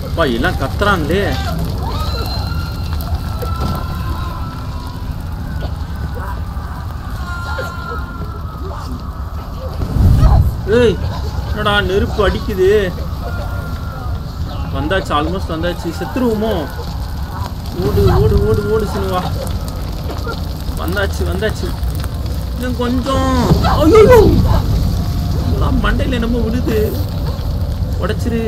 அப்பா எல்லாம் கத்துறாங்களே ஏய் என்னடா நெருப்பு அடிக்குது வந்தாச்சு ஆல்மோஸ்ட் வந்தாச்சு செத்துருவோமோ ஓடு ஓடு ஓடு ஓடு சினுவா வந்தாச்சு வந்தாச்சு இன்னும் கொஞ்சம் ஐயோ மண்டையில் என்னமோ விழுது உடைச்சிரு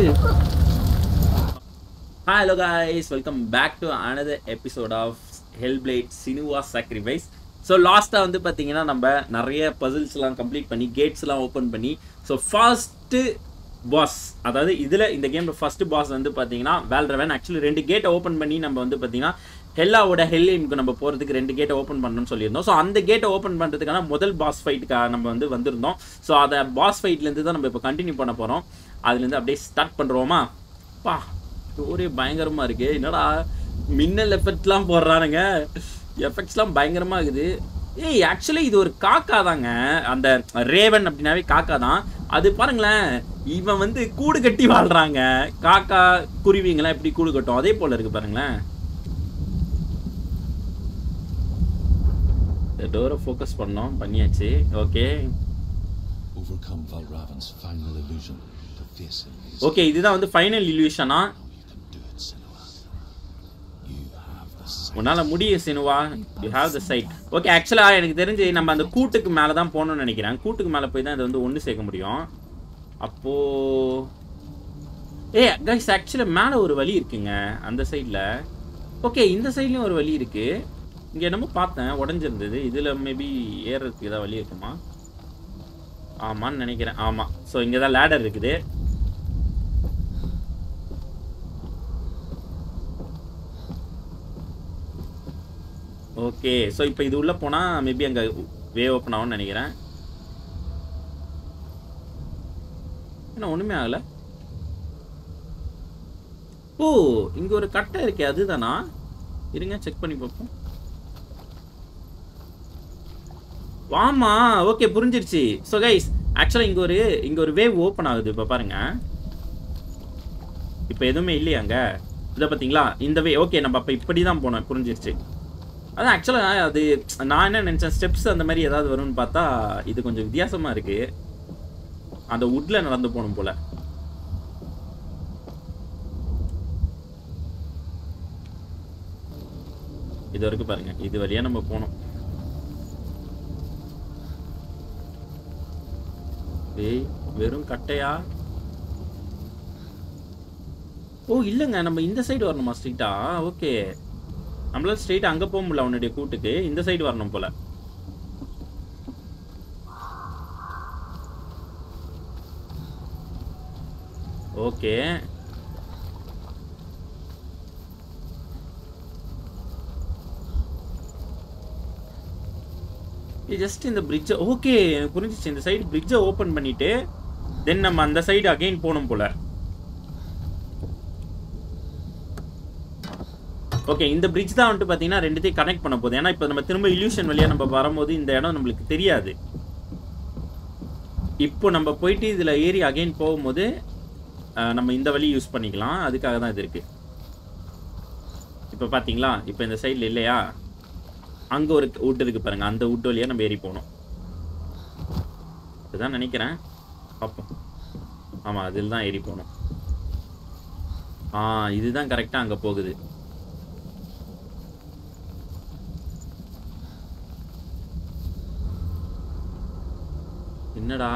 hello guys welcome back to another episode of Hellblade Senua sacrifice so லாஸ்ட்டாக வந்து பார்த்தீங்கன்னா நம்ம நிறைய பசில்ஸ்லாம் கம்ப்ளீட் பண்ணி கேட்ஸ்லாம் ஓப்பன் பண்ணி ஸோ ஃபர்ஸ்ட்டு பாஸ் அதாவது இதில் இந்த கேமோட ஃபர்ஸ்ட் பாஸ் வந்து பார்த்தீங்கன்னா வேல்ரவன் ஆக்சுவலி ரெண்டு கேட்டை ஓப்பன் பண்ணி நம்ம வந்து பார்த்தீங்கன்னா ஹெல்லாவோட ஹெல்லினுக்கு நம்ம போகிறதுக்கு ரெண்டு கேட்டை ஓப்பன் பண்ணணும்னு சொல்லியிருந்தோம் ஸோ அந்த கேட்டை ஓப்பன் பண்ணுறதுக்கான முதல் பாஸ் ஃபைட்டுக்காக நம்ம வந்து வந்திருந்தோம் ஸோ அதை பாஸ் ஃபைட்லேருந்து தான் நம்ம இப்போ கண்டினியூ பண்ண போகிறோம் அதுலேருந்து அப்படியே ஸ்டார்ட் பண்ணுறோமா பா ஸ்டோரி பயங்கரமாக இருக்கு என்னடா மின்னல் எஃபெக்ட்லாம் போடுறானுங்க எஃபெக்ட்ஸ்லாம் பயங்கரமாக இருக்குது ஏய் ஆக்சுவலி இது ஒரு காக்கா தாங்க அந்த ரேவன் அப்படின்னாவே காக்கா தான் அது பாருங்களேன் இவன் வந்து கூடு கட்டி வாழ்றாங்க காக்கா குருவிங்கெல்லாம் எப்படி கூடு கட்டும் அதே போல இருக்கு பாருங்களேன் டோரை ஃபோக்கஸ் பண்ணோம் பண்ணியாச்சு okay Overcome Valravan's final illusion to face him. His okay இதுதான் வந்து ஃபைனல் இல்யூஷனா Now you can do it, Sinua. You have the sight. உன்னால முடியும் Senua you have the sight okay ஆக்சுவலா எனக்கு தெரிஞ்சு நம்ம அந்த கூட்டுக்கு மேலே தான் போகணும்னு நினைக்கிறேன் கூட்டுக்கு மேலே போய் தான் இதை வந்து ஒன்று சேர்க்க முடியும் அப்போ ஏ கைஸ் ஆக்சுவலாக மேலே ஒரு வழி இருக்குங்க அந்த சைடில் ஓகே இந்த சைட்லேயும் ஒரு வழி இருக்கு இங்கே என்னமோ பார்த்தேன் உடஞ்சிருந்தது இதில் மேபி ஏறுறதுக்கு ஏதாவது வழி இருக்குமா ஆமான்னு நினைக்கிறேன் ஆமாம் ஸோ இங்கே தான் லேடர் இருக்குது ஓகே ஸோ இப்போ இது உள்ளே போனால் மேபி அங்கே வே ஓப்பன் ஆகும்னு நினைக்கிறேன் என்ன ஒன்றுமே ஆகலை ஓ இங்கே ஒரு கட்டை இருக்கே அதுதானா இருங்க செக் பண்ணி பார்ப்போம் வாமா ஓகே புரிஞ்சிருச்சு ஸோ கைஸ் ஆக்சுவலாக இங்கே ஒரு இங்கே ஒரு வேவ் ஓப்பன் ஆகுது இப்போ பாருங்க இப்போ எதுவுமே இல்லையாங்க இதை பார்த்தீங்களா இந்த வே ஓகே நம்ம அப்போ இப்படி தான் போனோம் புரிஞ்சிருச்சு அதான் ஆக்சுவலாக அது நான் என்ன நினச்சேன் ஸ்டெப்ஸ் அந்த மாதிரி ஏதாவது வரும்னு பார்த்தா இது கொஞ்சம் வித்தியாசமாக இருக்கு அந்த வுட்ல நடந்து போகணும் போல இது வரைக்கும் பாருங்க இது வழியா நம்ம போனோம் ஏய் வெறும் கட்டையா ஓ இல்லைங்க நம்ம இந்த சைடு வரணுமா ஸ்ட்ரீட்டா ஓகே நம்மளால ஸ்ட்ரெயிட் அங்க போக முடியல அவனுடைய கூட்டுக்கு இந்த சைடு வரணும் போல ஓகே ஜஸ்ட் இந்த பிரிட்ஜை ஓகே எனக்கு புரிஞ்சிச்சு இந்த சைடு பிரிட்ஜை ஓப்பன் பண்ணிட்டு தென் நம்ம அந்த சைடு அகைன் போகணும் போல ஓகே இந்த பிரிட்ஜ் தான் வந்துட்டு பார்த்தீங்கன்னா ரெண்டுத்தையும் கனெக்ட் பண்ண போகுது ஏன்னா இப்போ நம்ம திரும்ப இல்யூஷன் வழியா நம்ம வரும்போது இந்த இடம் நம்மளுக்கு தெரியாது இப்போ நம்ம போயிட்டு இதில் ஏறி அகைன் போகும்போது அஹ், நம்ம இந்த வழி யூஸ் பண்ணிக்கலாம் அதுக்காக தான் இது இருக்கு இப்போ பார்த்தீங்களா இப்போ இந்த சைடில் இல்லையா அங்கே ஒரு வுட் இருக்கு பாருங்க அந்த வுட் வழியா நம்ம ஏறி போகணும் இதுதான் நினைக்கிறேன் பார்ப்போம் ஆமாம் அதில் தான் ஏறி போகணும் ஆ இதுதான் கரெக்டாக அங்கே போகுது என்னடா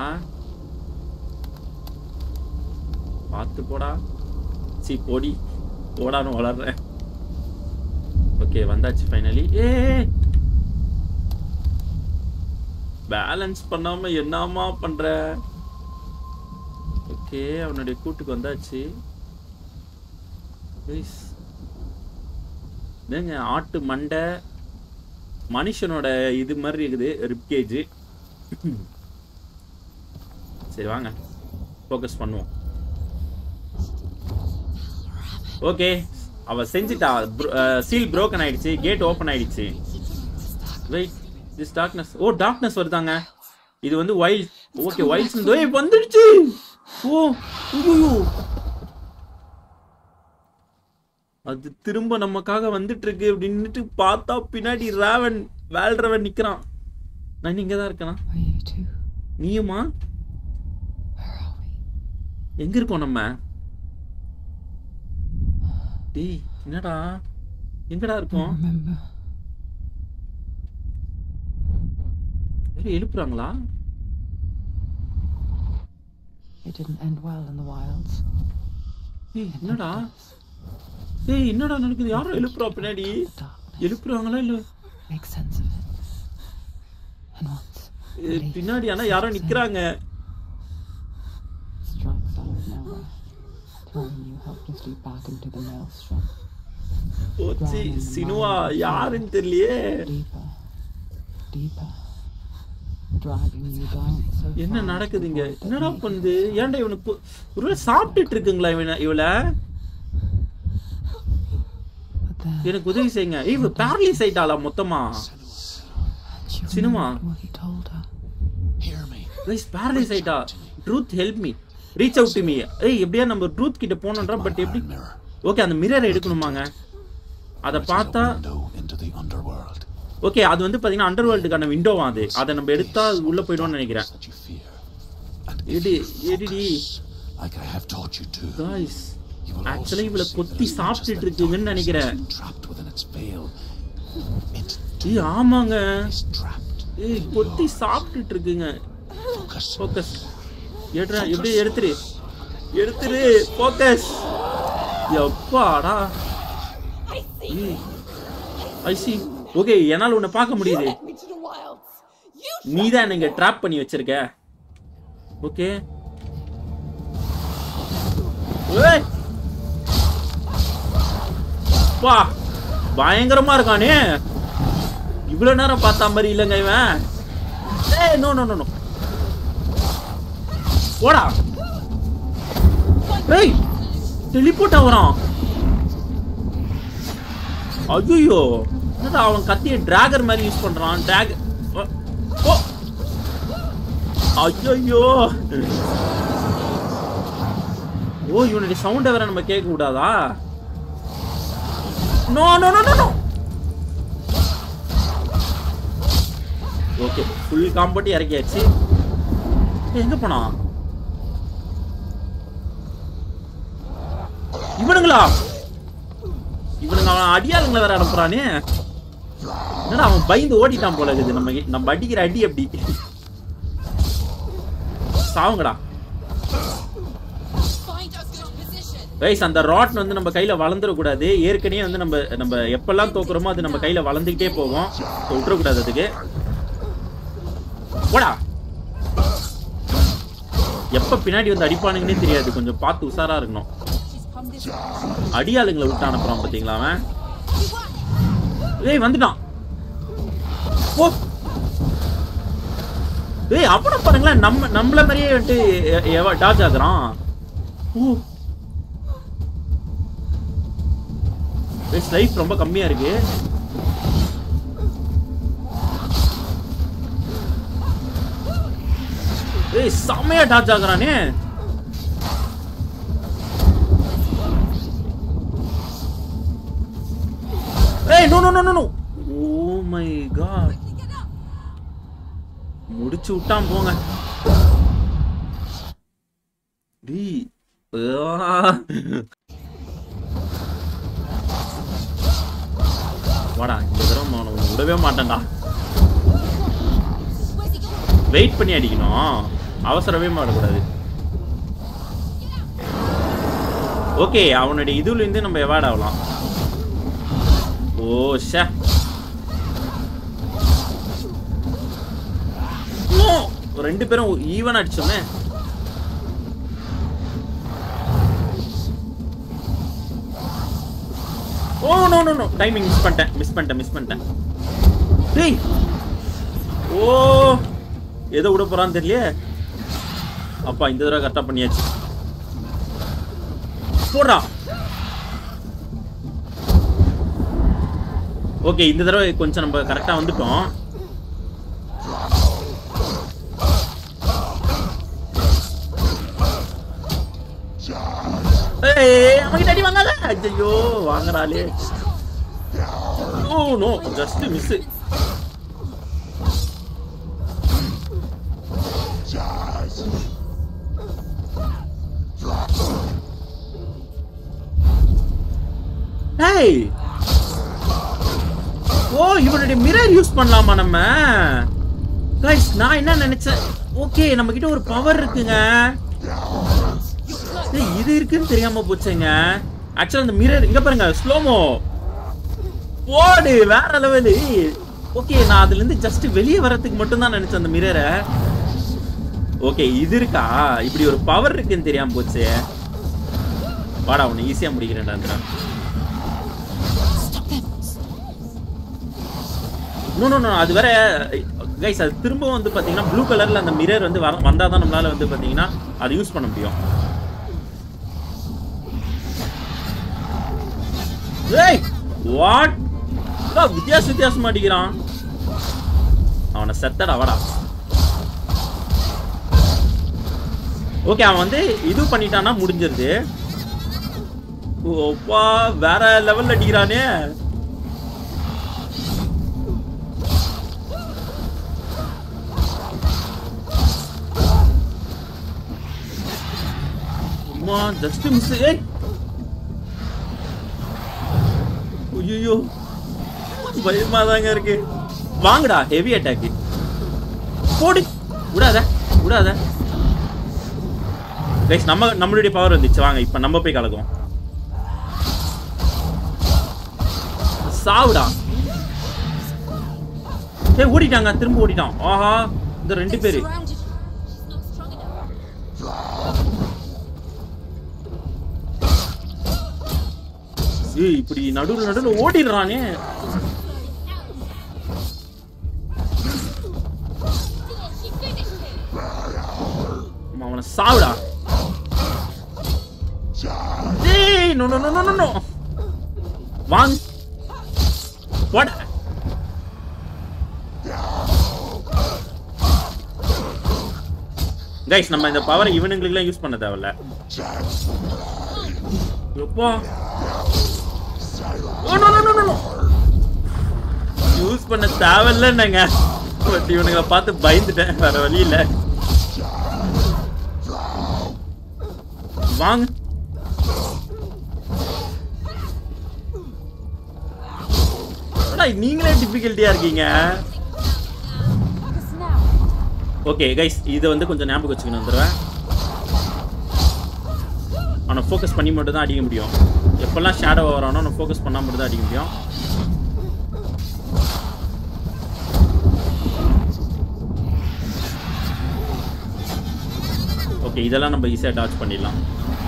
பார்த்து போடா சி போடி போடான்னு வளர்றேன் ஓகே வந்தாச்சு ஃபைனலி ஏ பேலன்ஸ் பண்ணாம என்னமா பண்ற ஓகே அவனுடைய கூட்டுக்கு வந்தாச்சு Guys. என்னங்க ஆட்டு மண்டை மனுஷனோட இது மாதிரி இருக்குது ரிப்கேஜ் சரி வாங்க ஃபோக்கஸ் பண்ணுவோம் ஓகே அவ செஞ்சிட்டா சீல் broken ஆயிடுச்சு கேட் ஓப்பன் ஆயிடுச்சு wait this darkness oh darkness வருதாங்க இது வந்து வைல்ட் ஓகே வைல்ட்ஸ் ஏய் வந்துடுச்சு ஓ ஐயோ அது திரும்ப நமக்காக வந்துட்டு இருக்கு அப்படின்னுட்டு பார்த்தா பின்னாடி ராவன் வேல்றவன் நிக்கிறான் நான் இங்க தான் இருக்கேனா Are you too? நீயுமா Where are we? எங்க இருக்கோம் நம்ம டேய் என்னடா எங்கடா இருக்கோம் Remember, யாரும் எழுப்புறாங்களா it didn't end well in the wilds. ஏய் என்னடா ஏய் என்னடா நடக்குது யாரும் எழுப்புறா பின்னாடி Darkness. எழுப்புறாங்களா இல்ல Make sense of it. And once, ஏய், பின்னாடி ஆனா யாரோ நிக்கிறாங்க strikes out of nowhere, throwing you helplessly back into the maelstrom. போச்சு சினுவா யாருன்னு தெரியலையே Deeper, deeper, dragging you down so என்ன far நடக்குது இங்க toward the என்னடா deep. பண்ணுது ஏன்டா இவனுக்கு ஒருவேளை சாப்பிட்டுட்டு இருக்குங்களா இவன இவள But then, எனக்கு உதவி செய்யுங்க ஏய் இவ பேரலைஸ் ஆயிட்டாளா மொத்தமா she Cinema. remembered what he told her. Hear me. Guys paralyse ஆயிட்டா truth help me reach out to me ஏய் எப்படியா நம்ம ட்ரூத் கிட்ட போனோம்ன்றா பட் எப்படி Iron mirror. ஓகே அந்த மிரர் எடுக்கணுமாங்க அதை It's பார்த்தா a window into the underworld. Okay அது வந்து பாத்தீங்கன்னா அண்டர் வேர்ல்டுக்கான விண்டோவா அது அதை நம்ம எடுத்தா அது உள்ள போயிடும்னு நினைக்கிறேன் That you fear. And எடி if you எடிடி focus, like I have taught you to, guys you will actually also இவளை see கொத்தி that it's not just சாப்பிட்டுட்டு the இருக்குங்கன்னு darkness நினைக்கிறேன் that's trapped within its veil. It ஏய் ஆமாங்க is trapped. ஏய் கொத்தி சாப்பிட்டுட்டு இருக்குங்க Focus. ஃபோக்கஸ் எடுறா எப்படி எடுத்துரு எடுத்துரு ஃபோக்கஸ் எப்பாடா ஐ சி ஓகே என்னால் உன்னை பார்க்க முடியுது me to the wilds. You நீ தான் இங்க ட்ராப் பண்ணி வச்சிருக்க ஓகே ஏய் பா பயங்கரமா இருக்கானே இவ்வளவு நேரம் பார்த்தா மாதிரி இல்லைங்க இவன் ஏய் நோ நோ நோ நோ போடா ஏய் டெலிபோர்ட் ஆகுறான் ஐயோ என்னடா அவன் கத்திய டிராகர் மாதிரி யூஸ் பண்றான் டிராக் ஓ ஐயோ ஓ இவனுடைய சவுண்டை வேற நம்ம கேட்க கூடாதா no no no no okay full காம்பட்டி இறக்கியாச்சு ஏய், எங்க போனா இவனுங்களா இவனுங்க அவன் அடியாளுங்களை வேற அனுப்புறானே என்னடா அவன் பயந்து ஓடிட்டான் போல இருக்குது நம்ம நம்ம அடிக்கிற அடி அப்படி சாவுங்கடா find us good position. Rise அந்த ராட் வந்து நம்ம கையில வளர்ந்துடக்கூடாது ஏற்கனவே வந்து நம்ம நம்ம எப்பெல்லாம் தோக்குறோமோ அது நம்ம கையில வளர்ந்துக்கிட்டே போகும் So, விட்டுறக்கூடாது அதுக்கு போடா எப்ப பின்னாடி வந்து அடிப்பானுங்கன்னே தெரியாது கொஞ்சம் பார்த்து உஷாரா இருக்கணும் She's come this way. அடியாளுங்களை விட்டு அனுப்புறான் பாத்தீங்களா அவன் ஏய் வந்துட்டான் ஓ ஏய் அவனை பாருங்களேன் நம்ம நம்மள மாதிரியே வந்துட்டு டாச் ஆகுறான் ஓ லைஃப் ரொம்ப கம்மியா இருக்கு ஏய் செம்மையா டாச் ஆகுறானே ஏய் no no no no no oh my god முடிச்சு விட்டான் போங்க டேய் ஆ. வாடா இந்த தடவை நான் உன்னை விடவே மாட்டேன்டா Where's he going? வெயிட் பண்ணி அடிக்கணும் அவசரமே மாடக்கூடாது ஓகே அவனுடைய இதுல இருந்து நம்ம எவார்ட் ஆகலாம் ஓ ஷே No! ரெண்டு பேரும் ஈவன் அடிச்சோமே oh no no no timing miss பண்ணிட்டேன் மிஸ் பண்ணிட்டேன் மிஸ் பண்ணிட்டேன் டேய் ஓ எதை விட போறான்னு தெரியல அப்பா இந்த தடவை கரெக்டா பண்ணியாச்சு போடுறா ஓகே இந்த தடவை கொஞ்சம் நம்ம கரெக்டா வந்துட்டோம் ஏய் அவங்கிட்ட அடி வாங்காத ஐயோ வாங்குறாளே oh no just miss hey oh இவனுடைய மிரர் யூஸ் பண்ணலாமா நம்ம கைஸ் நான் என்ன நினைச்சேன் ஓகே நம்ம கிட்ட ஒரு பவர் இருக்குங்க ஏய், இது இருக்குன்னு தெரியாம போச்சுங்க ஆக்சுவலா அந்த மிரர் இங்க பாருங்க ஸ்லோமோ போடு வேற லெவலு ஓகே நான் அதுல இருந்து ஜஸ்ட் வெளியே வர்றதுக்கு மட்டும் தான் நினைச்சேன் அந்த மிரரை ஓகே இது இருக்கா இப்படி ஒரு பவர் இருக்குன்னு தெரியாம போச்சு வாடா உன்னை ஈஸியா முடிக்கிறேன்டா நோ நோ நோ அது வேற கைஸ் அது திரும்பவும் வந்து பாத்தீங்கன்னா ப்ளூ கலர்ல அந்த மிரர் வந்து வர வந்தா தான் நம்மளால வந்து பாத்தீங்கன்னா அதை யூஸ் பண்ண முடியும் ஏய் வாட் வித்தியாச வித்தியாசமா அடிக்கிறான் அவனை செத்தடா வாடா ஓகே அவன் வந்து இது பண்ணிட்டான்னா முடிஞ்சிருது ஓப்பா வேற லெவல்ல அடிக்கிறானே அம்மா ஜஸ்ட் மிஸ் ஏய் ஐயோ பயமா தாங்க இருக்கு வாங்கடா ஹெவி அட்டாக் போடு விடாத விடாத கைஸ் நம்ம நம்மளுடைய பவர் வந்துச்சு வாங்க இப்போ நம்ம போய் கலக்குவோம் சாவுடா ஏய் ஓடிட்டாங்க திரும்ப ஓடிட்டான் ஆஹா இந்த ரெண்டு பேரு Surrounded. She's not strong enough. ஏய் இப்படி நடுவுல நடுவுல ஓடிடுறானே She finished him. ஆமா, அவனை சாவுடா ஏய் no no no no no வாங்க போட கைஸ் நம்ம இந்த பவரை இவனுங்களுக்குலாம் யூஸ் பண்ண தேவையில்ல எப்பா யூஸ் பண்ண தேவையில்லைன்னாங்க பட் இவனுங்களை பார்த்து பயந்துட்டேன் வேற வழி இல்ல வாங்க என்னடா நீங்களே டிஃபிகல்ட்டியா இருக்கீங்க Focus now. ஓகே கைஸ் இதை வந்து கொஞ்சம் ஞாபகம் வச்சுக்கணும் வந்துடுவேன் அவனை ஃபோக்கஸ் பண்ணி மட்டும் தான் அடிக்க முடியும் எப்பெல்லாம் ஷேடோ வரானோ அவனை ஃபோக்கஸ் பண்ணால் மட்டும் தான் அடிக்க முடியும் ஓகே இதெல்லாம் நம்ம ஈஸியாக டாச் பண்ணிடலாம்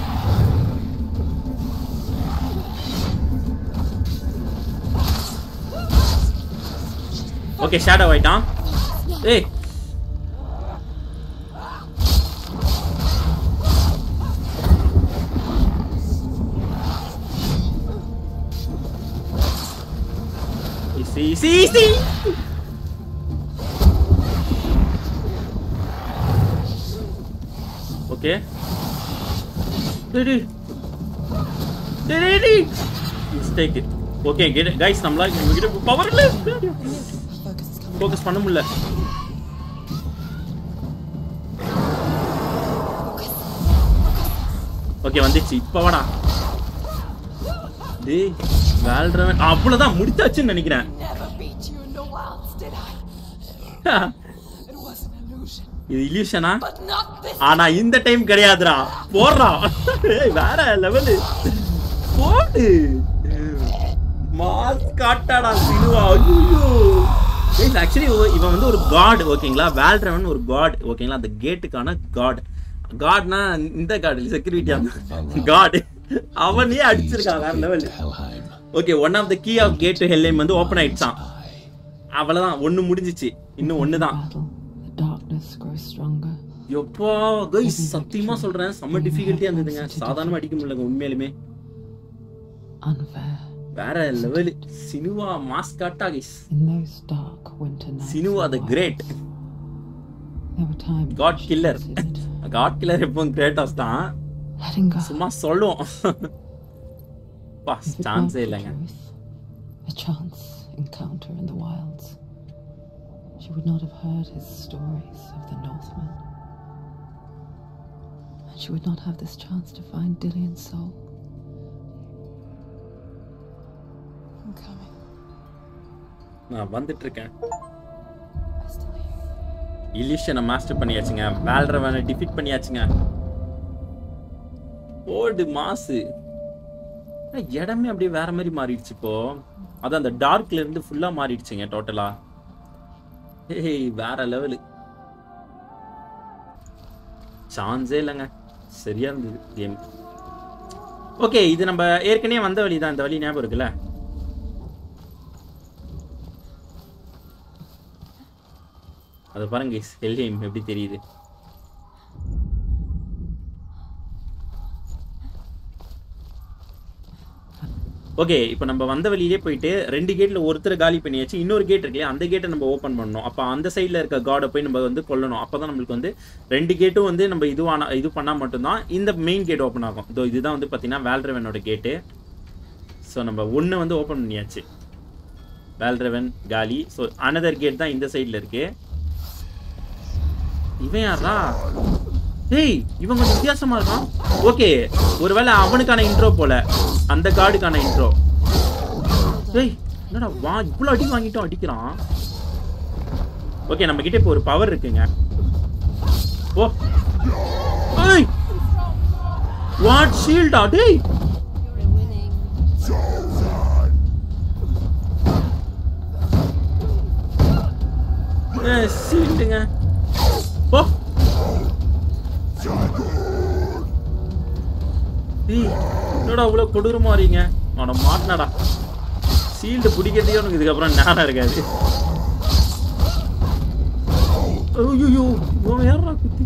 ஓகே ஷேடோ ஆயிட்டான் ஏய் Easy, easy, easy. Okay. Ready. Ready. Let's take it. Okay, get it. Guys, நம்மளால நம்ம கிட்ட பவர் இல்ல. Focus is coming. ஃபோக்கஸ் பண்ண முடியல. ஓகே வந்துச்சு இப்ப வாடா டேய் வேல்ரவன் அவ்வளவுதான் முடிச்சாச்சுன்னு நினைக்கிறேன் Never beat you in the wilds, did I? It was an illusion. இது இல்யூஷனா But not this. ஆனா இந்த டைம் கிடையாதுடா போடுறா ஏய், வேற லெவலு போடு மாஸ் காட்டாடா சினுவா ஐயோ ஆக்சுவலி இவன் வந்து ஒரு காட் ஓகேங்களா வேல்ரவன் ஒரு காட் ஓகேங்களா அந்த கேட்டுக்கான காட் காட்னா இந்த காட் செக்யூரிட்டி காட் அவனே அடிச்சிருக்கான் வேற level Helheim. Okay one of the key of gate to Helheim வந்து ஓப்பன் ஆயிடுச்சான் அவ்வளவுதான் ஒண்ணு முடிஞ்சிச்சு இன்னும் ஒண்ணு தான் Battle, the darkness grows stronger. எப்பா கைஸ் சத்தியமா சொல்றேன் செம்ம டிஃபிகல்ட்டியா இருந்ததுங்க சாதாரணமா அடிக்க முடியலங்க உண்மையிலுமே Unfair. வேற லெவல் சினுவா மாஸ்காட்டா guys In those dark winter nights. Senua in the the great wild, There were times god when she killer considered god killer எப்பவும் கிரேட்டாஸ் தான் letting go. சும்மா சொல்லுவோம் பா If it weren't சான்ஸே for இல்லைங்க truth, a chance encounter in the wilds, she would not have heard his stories of the Northmen. And she would not have this chance to find Dillion's soul. I'm coming. நான் வந்துட்டு இருக்கேன் I still hear you. இலிஷனை master பண்ணியாச்சுங்க வேல்ரவனை defeat பண்ணியாச்சுங்க old mass ஆனா, இடமே அப்படியே வேற மாதிரி மாறிடுச்சு இப்போ அது அந்த டார்க்ல இருந்து ஃபுல்லா மாறிடுச்சுங்க டோட்டலா ஏய் வேற லெவலு சான்ஸே இல்லைங்க சரியா இருந்தது கேம் ஓகே இது நம்ம ஏற்கனவே வந்த வழி தான் இந்த வழி ஞாபகம் இருக்குல்ல அதை பாருங்க எல்ஹேம் எப்படி தெரியுது ஓகே இப்போ நம்ம வந்த வழியிலே போயிட்டு ரெண்டு கேட்ல ஒருத்தர் காலி பண்ணியாச்சு இன்னொரு கேட் இருக்கு இல்லையா அந்த கேட்டை நம்ம ஓப்பன் பண்ணணும் அப்போ அந்த சைடில் இருக்க காடை போய் நம்ம வந்து கொல்லணும் அப்போ தான் நம்மளுக்கு வந்து ரெண்டு கேட்டும் வந்து நம்ம இதுவான இது பண்ணால் மட்டும்தான் இந்த மெயின் கேட் ஓப்பன் ஆகும் இதோ இதுதான் வந்து பார்த்தீங்கன்னா வேல்ரவனோட கேட்டு ஸோ நம்ம ஒன்று வந்து ஓப்பன் பண்ணியாச்சு வேல்ரவன் காலி ஸோ அனதர் கேட் தான் இந்த சைடில் இருக்கு இவன் யாரா டேய் இவன் கொஞ்சம் வித்தியாசமா இருக்கான் ஓகே ஒருவேளை அவனுக்கான இன்ட்ரோ போல அந்த கார்டுக்கான இன்ட்ரோ டேய் என்னடா வா இவ்வளோ அடி வாங்கிட்டோம் அடிக்கிறான் ஓகே நம்ம கிட்ட இப்போ ஒரு பவர் இருக்குங்க ஓ ஏய் வாட் ஷீல்டா டேய் You're winning. ஏ ஷீல்டுங்க ஓ டேய் என்னடா அவ்வளோ கொடூரமா வரீங்க அவனை மாட்டினடா ஷீல்டு பிடிக்கிறதுக்கே உனக்கு இதுக்கப்புறம் நேரம் இருக்காது ஐயோ இவன் யாரா குத்தி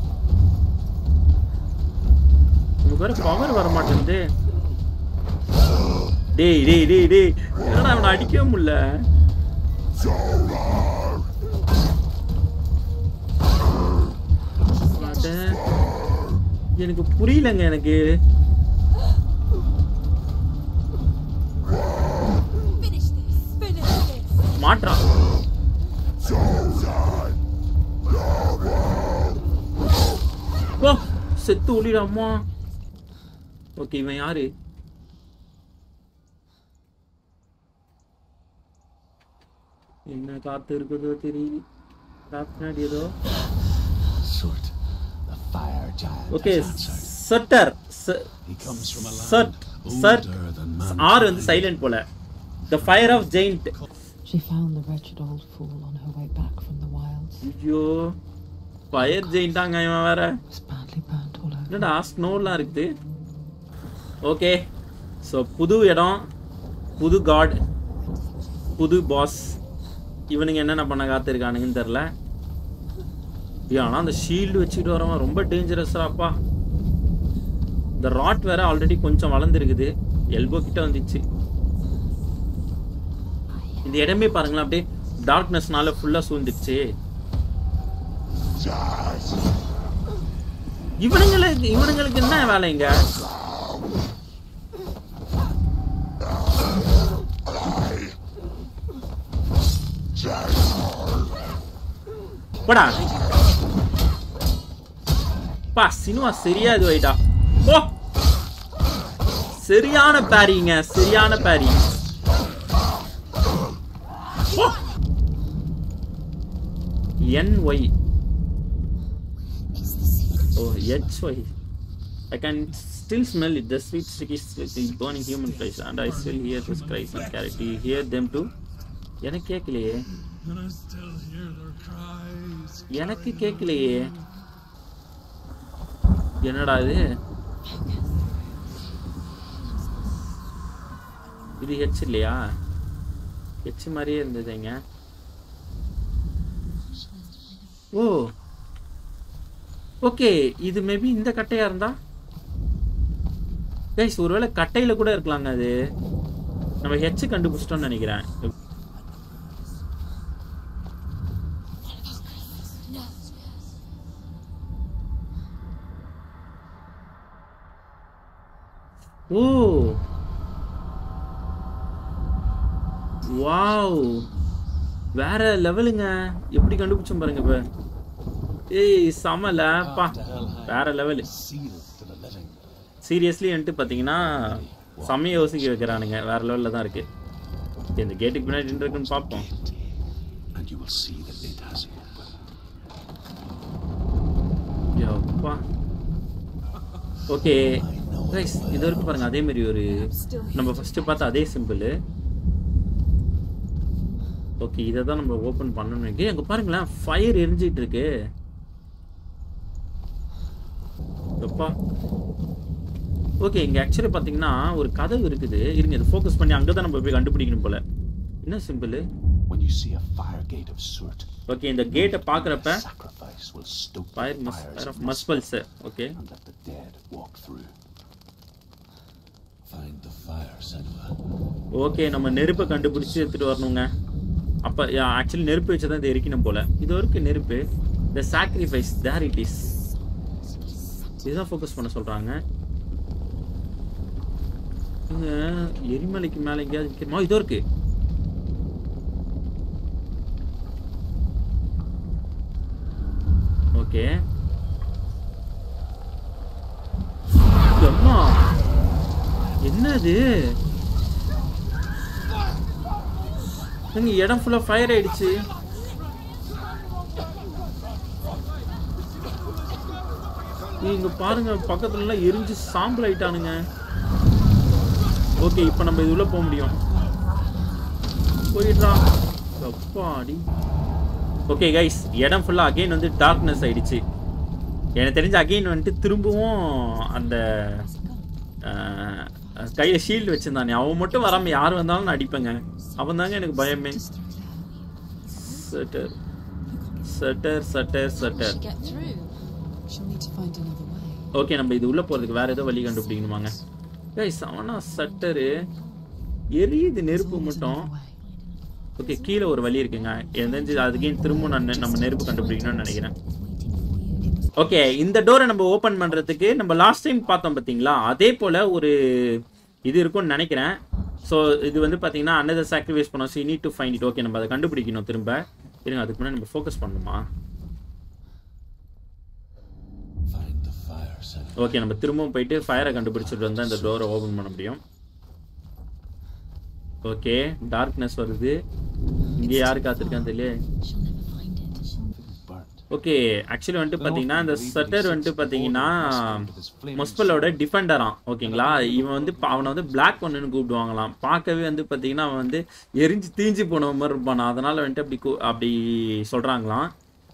உனக்கு வேற பவர் வர மாட்டேங்குது டேய் டேய் டேய் டேய் என்னடா அவனை அடிக்கவே முடியல அட, எனக்கு புரியலங்க எனக்கு Finish this. Finish this. மாற்றான் ஓ செத்து ஒளிடாமா ஓகே இவன் யாரு என்ன காத்து இருக்குதோ தெரியுது காத்துனாடி ஏதோ Sort, the fire giant, okay has answered. Surtr He comes from a land Surt Surt older than man. ஆறு வந்து சைலண்ட் போல the fire of giant She found the wretched old fool on her way back from the wilds. ஐயோ fire ஜெயிண்டாங்க இவன் வேற Was badly burnt all over. என்னடா ஸ்னோலாம் இருக்குது okay so புது இடம் புது காட் புது பாஸ் இவனுங்க என்னென்ன பண்ண காத்திருக்கானுங்கன்னு தெரில ஆனால் அந்த ஷீல்டு வச்சுக்கிட்டு வரவன் ரொம்ப டேஞ்சரஸாப்பா இந்த ராட் வேற ஆல்ரெடி கொஞ்சம் வளர்ந்துருக்குது எல்போ கிட்ட வந்துச்சு இந்த இடமே பாருங்களேன் அப்படியே டார்க்னஸ்னால ஃபுல்லாக சூழ்ந்துருச்சு இவனுங்களுக்கு இவனுங்களுக்கு என்ன வேலைங்க போடா பா சினிமா சரியா இது வைடா ஓ சரியான பேரிங்க சரியான பேரி N Y O H Y I can still smell it. The sweet sticky sweet is burning human flesh, and I still hear his cries and carry. Do you hear them too? எனக்கு கேட்கலையே And I still hear their cries. எனக்கு கேட்கலையே என்னடா இது இது H இல்லையா H மாதிரியே இருந்ததுங்க ஓ ஓகே இது மேபி இந்த கட்டையா இருந்தா கைஸ் ஒருவேளை கட்டையில கூட இருக்கலாங்க அது நம்ம ஹெச் கண்டுபிடிச்சிட்டோம்னு நினைக்கிறேன் No. ஓ வாவ் வேற லெவலுங்க எப்படி கண்டுபிடிச்சோம் பாருங்க இப்ப ஏய் சமல பா வேற level Sealed to the living. Seriously வந்துட்டு பார்த்தீங்கன்னா செம்மைய யோசிக்க வைக்கிறானுங்க வேற லெவலில் தான் இருக்கு சரி, இந்த கேட்டுக்கு பின்னாடி என்ன இருக்குன்னு பார்ப்போம் And you will see that it has opened. யப்பா ஓகே கைஸ் இது வரைக்கும் பாருங்க அதே மாதிரி ஒரு நம்ம ஃபர்ஸ்ட் பார்த்த அதே சிம்பிள் ஓகே இதை தான் நம்ம ஓப்பன் பண்ணணும் ஏய், அங்க பாருங்களேன் ஃபயர் எரிஞ்சிட்டு இருக்கு எப்பா ஓகே இங்க ஆக்சுவலி பாத்தீங்கன்னா ஒரு கதவு இருக்குது இருங்க இதை ஃபோக்கஸ் பண்ணி அங்கே தான் நம்ம போய் கண்டுபிடிக்கணும் போல என்ன simple When you see a fire gate of Surt, okay இந்த கேட்டை பார்க்குறப்ப sacrifice will stoke fire the மஸ் fires ஃபயர் of ஆஃப் மஸ்பல்ஸ் okay and let the dead walk through. Find the fire, Senua. Okay நம்ம நெருப்பை கண்டுபிடிச்சி எடுத்துட்டு வரணுங்க அப்போ ஆக்சுவலி நெருப்பு வச்சு தான் இதை எரிக்கணும் போல இது வரைக்கும் நெருப்பு the sacrifice there it is இதுதான் ஃபோக்கஸ் பண்ண சொல்றாங்க இங்க எரிமலைக்கு மேல எங்கேயாவது நிற்கிறோமா இதோ இருக்கு ஓகே அம்மா என்னது இங்க இடம் ஃபுல்லா ஃபயர் ஆயிடுச்சு ஏய், இங்க பாருங்க பக்கத்துல எல்லாம் எரிஞ்சு சாம்பல் ஆயிட்டானுங்க ஓகே இப்போ நம்ம இது உள்ள போக முடியும் போயிடுறா அப்பாடி ஓகே கைஸ் இடம் ஃபுல்லா அகைன் வந்து டார்க்னஸ் ஆயிடுச்சு எனக்கு தெரிஞ்ச அகைன் வந்துட்டு திரும்பவும் அந்த அஹ், கையில ஷீல்டு வச்சிருந்தானே அவன் மட்டும் வராம யார் வந்தாலும் நான் அடிப்பேங்க அவன் தாங்க எனக்கு பயமே Surtr Surtr Surtr Surtr She get through. She'll need to find another way. Okay நம்ம இது உள்ள போறதுக்கு வேற ஏதோ வழி கண்டுபிடிக்கணுமாங்க கைஸ் அவனா சட்டரு எரியுது நெருப்பு மட்டும் Another way. ஓகே கீழே ஒரு வழி இருக்குங்க எந்த அதுக்கே திரும்ப நான் நெ- நம்ம நெருப்பு கண்டுபிடிக்கணும்னு நினைக்கிறேன் ஓகே இந்த டோரை நம்ம ஓபன் பண்றதுக்கு நம்ம லாஸ்ட் டைம் பார்த்தோம் பாத்தீங்களா அதே போல ஒரு இது இருக்கும்னு நினைக்கிறேன் ஸோ இது வந்து பாத்தீங்கன்னா அன்னதர் சாக்ரிஃபைஸ் பண்ணோம் so need to find it okay நம்ம அதை கண்டுபிடிக்கணும் திரும்ப இருங்க அதுக்கு முன்னாடி நம்ம ஃபோக்கஸ் பண்ணணுமா Find the fire, Senua. Okay நம்ம திரும்பவும் போயிட்டு ஃபயரை கண்டுபிடிச்சிட்டு வந்தா இந்த டோரை ஓபன் பண்ண முடியும் ஓகே டார்க்னஸ் வருது இங்க யாரு காத்திருக்கான்னு தெரியல She'll never find it. Burnt. Okay actually வந்துட்டு பாத்தீங்கன்னா இந்த சட்டர் வந்துட்டு பாத்தீங்கன்னா மொஸ்பலோட டிஃபெண்டரான் ஓகேங்களா இவன் வந்து பா- அவனை வந்து பிளாக் ஒன்னுன்னு கூப்பிடுவாங்களாம் பார்க்கவே வந்து பாத்தீங்கன்னா அவன் வந்து எரிஞ்சு தீஞ்சு போன மாதிரி இருப்பான் அதனால வந்துட்டு அப்படி கூ- அப்படி சொல்றாங்களாம்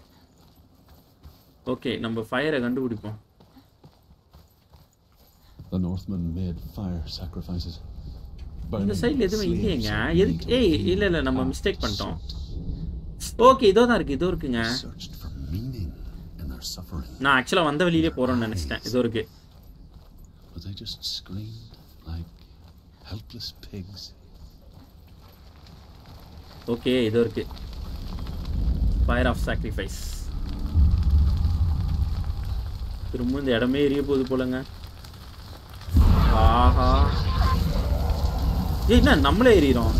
ஓகே நம்ம ஃபயரை கண்டுபிடிப்போம் The Northmen made fire sacrifices. இந்த Burning சைடுல எதுவும் slaves இல்லையேங்க and எதுக்கு needles ஏய் இல்ல இல்ல நம்ம of மிஸ்டேக் பண்ணிட்டோம் Surt. ஓகே இதோ தான் இருக்கு இதோ இருக்குங்க Searched for meaning in their suffering. நான் ஆக்சுவலா வந்த வழியிலே போறோம்னு நினைச்சிட்டேன் இதோ இருக்கு But they just screamed like helpless pigs. Okay இதோ இருக்கு ஃபயர் ஆஃப் சாக்ரிஃபைஸ் திரும்ப இந்த இடமே எரிய போகுது போலங்க ஆஹா ஏய் என்ன நம்மளே எறிகிறோம்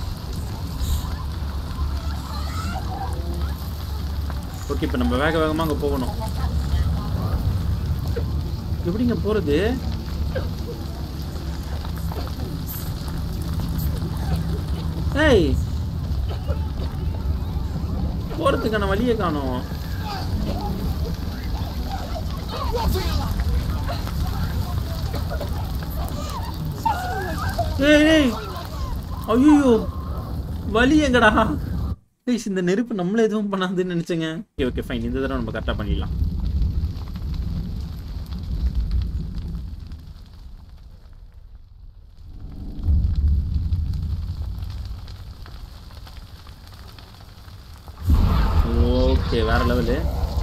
ஓகே இப்போ நம்ம வேக வேகமாக அங்கே போகணும் எப்படிங்க போகிறது ஏய் போறதுக்கான வழியை காணோம் ஏய் ஏய் ஐயோ வழி எங்கடா ஏய் இந்த நெருப்பு நம்மள எதுவும் பண்ணாதுன்னு நினைச்சேங்க ஓகே ஓகே ஃபைன் இந்த தடவை நம்ம கரெக்டாக பண்ணிடலாம் ஓகே வேற லெவலு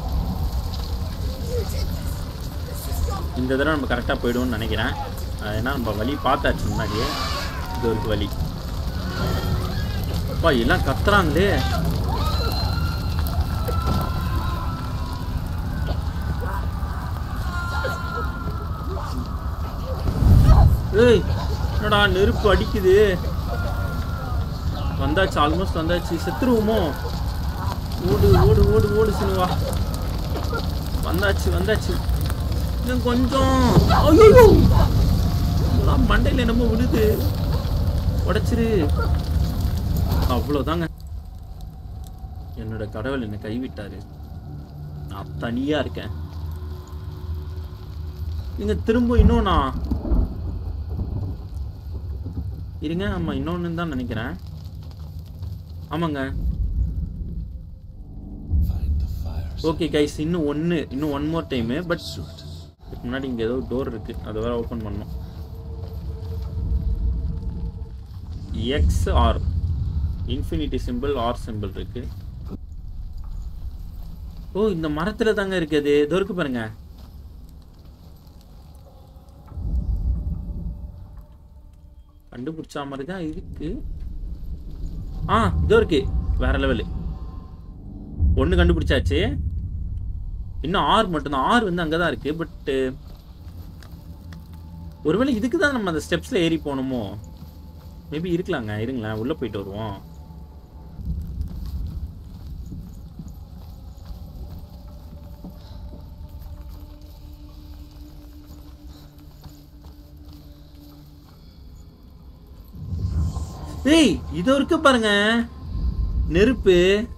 இந்த தடவை நம்ம கரெக்டாக போயிடுவோம்னு நினைக்கிறேன் அது ஏன்னா நம்ம வழி பார்த்தாச்சு முன்னாடியே இது ஒரு வழி அப்பா எல்லாம் கத்துறாங்களே ஏய் என்னடா நெருப்பு அடிக்குது வந்தாச்சு ஆல்மோஸ்ட் வந்தாச்சு செத்துருவோமோ ஓடு ஓடு ஓடு ஓடு சினுவா வந்தாச்சு வந்தாச்சு இன்னும் கொஞ்சம் ஐயோ மண்டையில் என்னமோ விழுது உடைச்சிரு அவ்வளோதாங்க என்னோட கடவுள் என்னை கைவிட்டாரு நான் தனியா இருக்கேன் நீங்க திரும்ப இன்னொன்னா இருங்க ஆமா இன்னொன்னு தான் நினைக்கிறேன் ஆமாங்க Find the fire. Okay guys இன்னும் ஒன்று இன்னும் one more time but Pursue it. இதுக்கு முன்னாடி இங்கே ஏதோ டோர் இருக்கு அதை வேற ஓப்பன் பண்ணோம் X or infinity simple or simple இருக்கு ஓ இந்த மரத்துல தாங்க இருக்குது இதோ இருக்கு பாருங்க கண்டுபிடிச்ச மாதிரி தான் இருக்கு ஆ இதோ இருக்கு வேற லெவலு ஒன்று கண்டுபிடிச்சாச்சு இன்னும் ஆர் மட்டும்தான் ஆர் வந்து அங்கே தான் இருக்கு பட்டு ஒருவேளை இதுக்கு தான் நம்ம அந்த ஸ்டெப்ஸில் ஏறி போகணுமோ மேபி இருக்கலாங்க இருங்களேன் உள்ளே போயிட்டு வருவோம் ஏய் இதோ இருக்கு பாருங்க நெருப்பு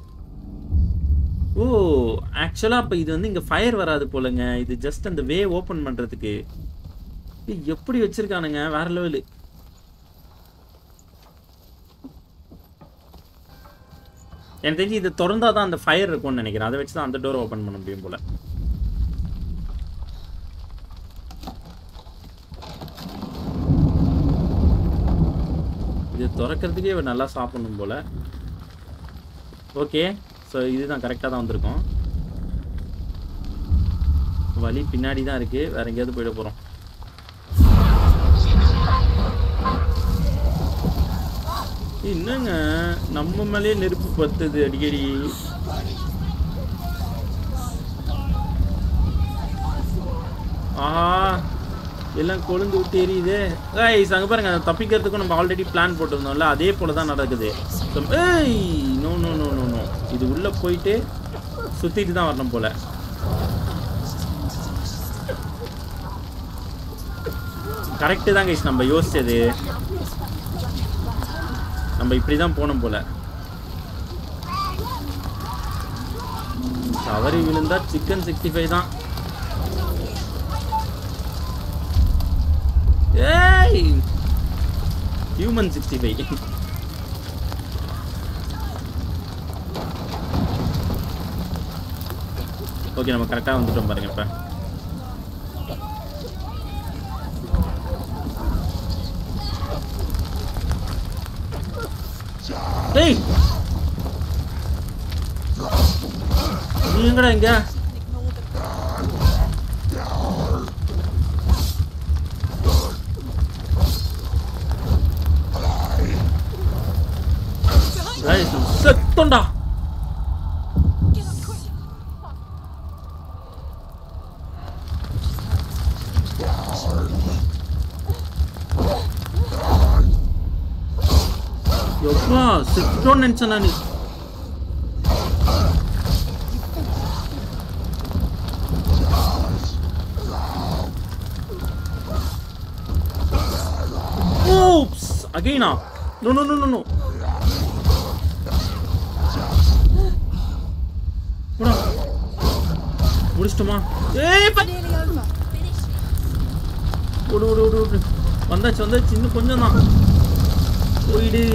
ஓ ஆக்சுவலா அப்ப இது வந்து இங்க ஃபயர் வராது போலங்க இது ஜஸ்ட் அந்த வே ஓபன் பண்றதுக்கு ஏய், எப்படி வச்சிருக்கானுங்க வேற லெவலு எனக்கு தெரிஞ்சு இது திறந்தா தான் அந்த ஃபயர் இருக்கும்னு நினைக்கிறேன் அதை வச்சு தான் அந்த டோர் ஓபன் பண்ண முடியும் போல இது திறக்கிறதுக்கே இவன் நல்லா சாப்பிடணும் போல ஓகே ஸோ இதுதான் கரெக்டாக தான் வந்திருக்கோம் வழி பின்னாடி தான் இருக்கு வேற எங்கேயாவது போயிட போகிறோம் என்னங்க நம்ம மேலேயே நெருப்பு பத்துது அடிக்கடி ஆஹா எல்லாம் கொழுந்து விட்டு எரியுது கைஸ் அங்கே பாருங்க தப்பிக்கிறதுக்கும் நம்ம ஆல்ரெடி பிளான் போட்டிருந்தோம்ல அதே போல தான் நடக்குது So, ஏய் no no no no no இது உள்ளே போயிட்டு சுற்றிட்டு தான் வரணும் போல கரெக்டு தான் கைஸ் நம்ம யோசிச்சது நம்ம இப்படி தான் போனோம் போல தவறி விழுந்தா சிக்கன் சிக்ஸ்டி ஃபைவ் தான் ஏய் ஹியூமன் சிக்ஸ்டி ஃபைவ் ஓகே நம்ம கரெக்டாக வந்துட்டோம் பாருங்க இப்போ டேய் நீ எங்கடா இங்க Guys, நம்ம செத்தோம்டா Get up quick. எப்பா செத்தோன்னு நினைச்சேன் நான் Oops! Again ah. No no no no no. போடா. முடிச்சிட்டோமா ஏய் ப- Nearly over. Finish this. ஓடு ஓடு ஓடு ஓடு வந்தாச்சு வந்தாச்சு இன்னும் கொஞ்சம் தான் போயிடு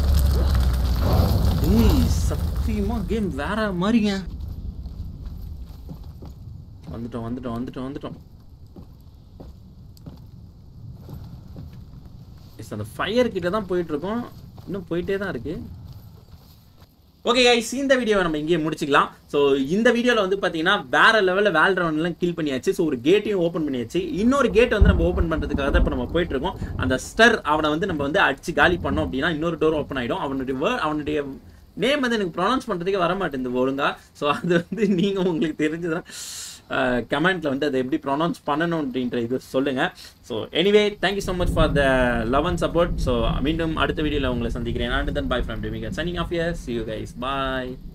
ஏய் சத்தியமா கேம் வேற மாதிரிங்க வந்துட்டோம் வந்துட்டோம் வந்துட்டோம் வந்துட்டோம் Yes, அந்த ஃபயர் கிட்ட தான் போயிட்டு இருக்கோம் இன்னும் போயிட்டே தான் இருக்கு ஓகே கைஸ் இந்த வீடியோவை நம்ம இங்கேயே முடிச்சுக்கலாம் ஸோ இந்த வீடியோவில் வந்து பார்த்தீங்கன்னா வேற லெவலில் வேல் ரவுண்ட்லாம் கில் பண்ணியாச்சு ஸோ ஒரு கேட்டையும் ஓப்பன் பண்ணியாச்சு இன்னொரு கேட் வந்து நம்ம ஓப்பன் பண்ணுறதுக்காக தான் இப்போ நம்ம போயிட்டு இருக்கோம் அந்த ஸ்டர் அவனை வந்து நம்ம வந்து அடிச்சு காலி பண்ணோம் அப்படின்னா இன்னொரு டோர் ஓப்பன் ஆகிடும் அவனுடைய word- அவனுடைய நேம் வந்து எனக்கு ப்ரொனவுன்ஸ் பண்ணுறதுக்கே வர மாட்டேங்குது ஒழுங்கா ஸோ அது வந்து நீங்கள் உங்களுக்கு தெரிஞ்சதுன்னா கமெண்ட்டில் வந்து அதை எப்படி ப்ரொனவுன்ஸ் பண்ணணும் அப்படின்ற இது சொல்லுங்கள் so anyway thank you so much for the love and support so மீண்டும் அடுத்த வீடியோவில் உங்களை சந்திக்கிறேன் அண்ட் தன் பாய் ஃப்ரம் டெமிகர் சனிங் ஆஃப் இயர் சி யூ கைஸ் பாய்